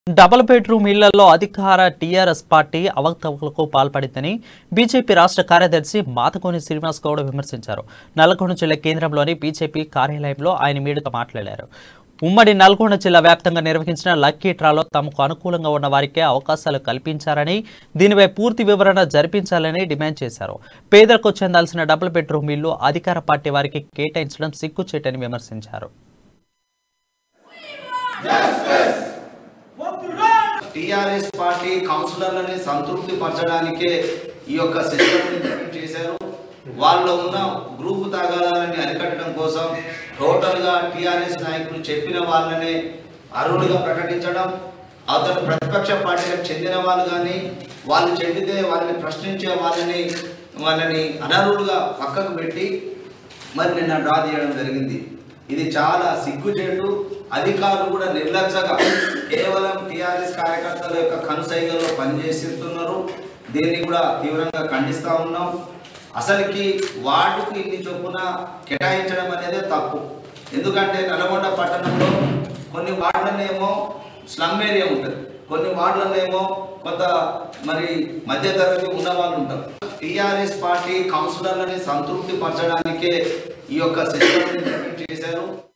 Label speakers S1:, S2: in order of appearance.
S1: double bedroom ఇళ్లలో అధికార TRS party అవకతవకలకు పాల్పడిందని బీజేపీ రాష్ట్ర కార్యదర్శి మాతకోని శ్రీనివాస్ గౌడ్ విమర్శించారు నల్గొండ జిల్లా కేంద్రంలోని బీజేపీ కార్యాలయంలో ఆయన మీడియాతో మాట్లాడారు ఉమ్మడి నల్గొండ జిల్లా వ్యాప్తంగా నిర్వహించిన లక్కీ డ్రాలో తమకు అనుకూలంగా ఉన్న వారికే అవకాశాలు కల్పించారని దీనిపై పూర్తి వివరణ జరిపించాలని డిమాండ్ చేశారు పేదలకు చెందాల్సిన డబుల్ బెడ్రూమ్ ఇల్లు అధికార పార్టీ వారికి కేటాయించడం సిగ్గుచేటని విమర్శించారు
S2: టిఆర్ఎస్ పార్టీ కౌన్సిలర్లని సంతృప్తి పరచడానికే ఈ యొక్క సిస్టమ్ ఇంప్లిమెంట్ చేశారు వాళ్ళలో ఉన్న గ్రూపు తగాదాలని అరికట్టడం కోసం టోటల్గా టిఆర్ఎస్ నాయకులు చెప్పిన వాళ్ళనే అర్హులుగా ప్రకటించడం అతను ప్రతిపక్ష పార్టీలకు చెందిన వాళ్ళు కానీ వాళ్ళు చెందితే వాళ్ళని ప్రశ్నించే వాళ్ళని వాళ్ళని అనర్హులుగా పక్కకు పెట్టి మరి నిన్న డ్రా తీయడం జరిగింది ఇది చాలా సిగ్గుచేటు అధికారులు కూడా నిర్లక్ష్యంగా కేవలం టిఆర్ఎస్ కార్యకర్తల యొక్క కనుసైగల్లో పనిచేస్తున్నారు దీన్ని కూడా తీవ్రంగా ఖండిస్తా ఉన్నాం అసలుకి వార్డుకు ఇన్ని చొప్పున కేటాయించడం అనేది తప్పు ఎందుకంటే నల్గొండ పట్టణంలో కొన్ని వార్డులనేమో స్లమ్ ఏరియా ఉంటుంది కొన్ని వార్డులనేమో కొంత మరి మధ్యతరగతి ఉన్న వాళ్ళు ఉంటారు టిఆర్ఎస్ పార్టీ కౌన్సిలర్లని సంతృప్తి పరచడానికే ఈ యొక్క సిస్టమ్ ఇంప్లిమెంట్ చేశారు